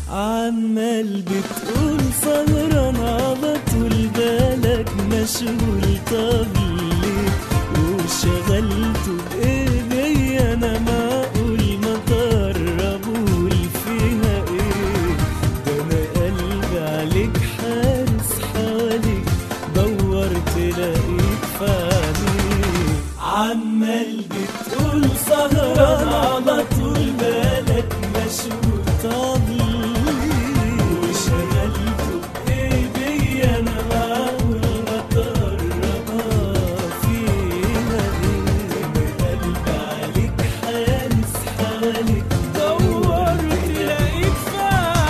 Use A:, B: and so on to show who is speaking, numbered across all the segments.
A: عمال بتقول سهران على طول بالك مشغول طب ليه وشغلته بايدي انا معقول ما تقربول فيها ايه ده انا قلبي عليك حارس حواليك دورت لقيت في عينيك عمال بتقول سهران على طول بالك مشغول طب ليه وشغلته بايدي انا معقول ما تقربها فيها ايه انا قلبي عليك حارس حواليك دورت لقيت في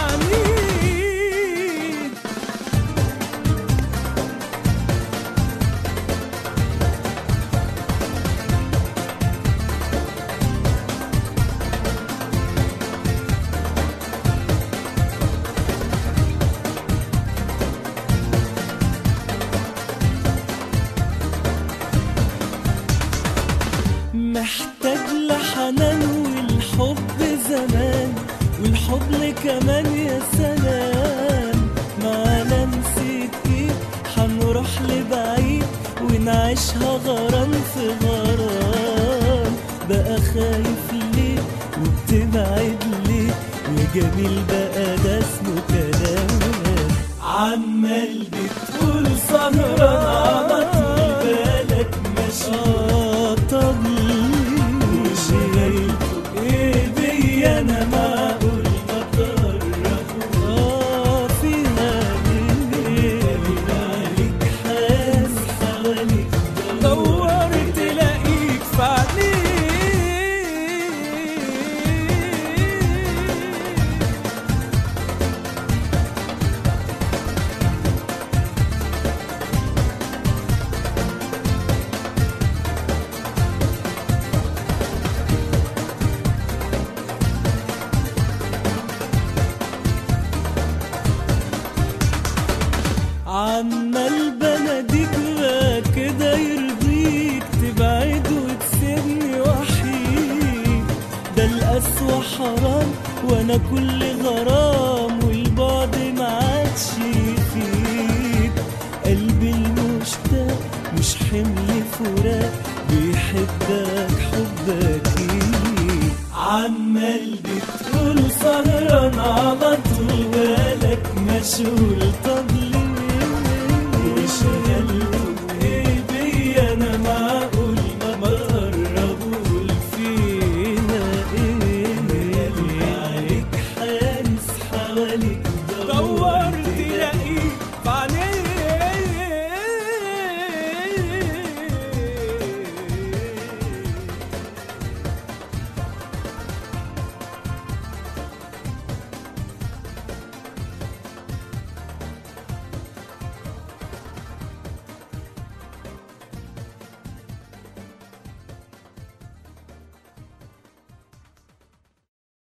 A: عينيك محتاج لحنان والحب زمان والحضن كمان يا سلام معانا نسيت ايه هنروح لبعيد ونعيشها غرام في غرام بقى خايف ليه وبتبعد ليه يا جميل بقى ده اسمه كلام عمال بتقول سهران على طول بالك مشغول طب وشغلته ايدي انا معقول ما تقربها فيها ليه عليك حاس حواليك دورت تلاقيك في عينيك عمال بناديك بقى كده يرضيك تبعد وتسيبني وحيد ده القسوة حرام وانا كل غرام والبعد ما عادش يفيد قلبي المشتاق مش حمل فراق بيحبك حبك اكيد عمال بتقول سهران على طول بالك مشغول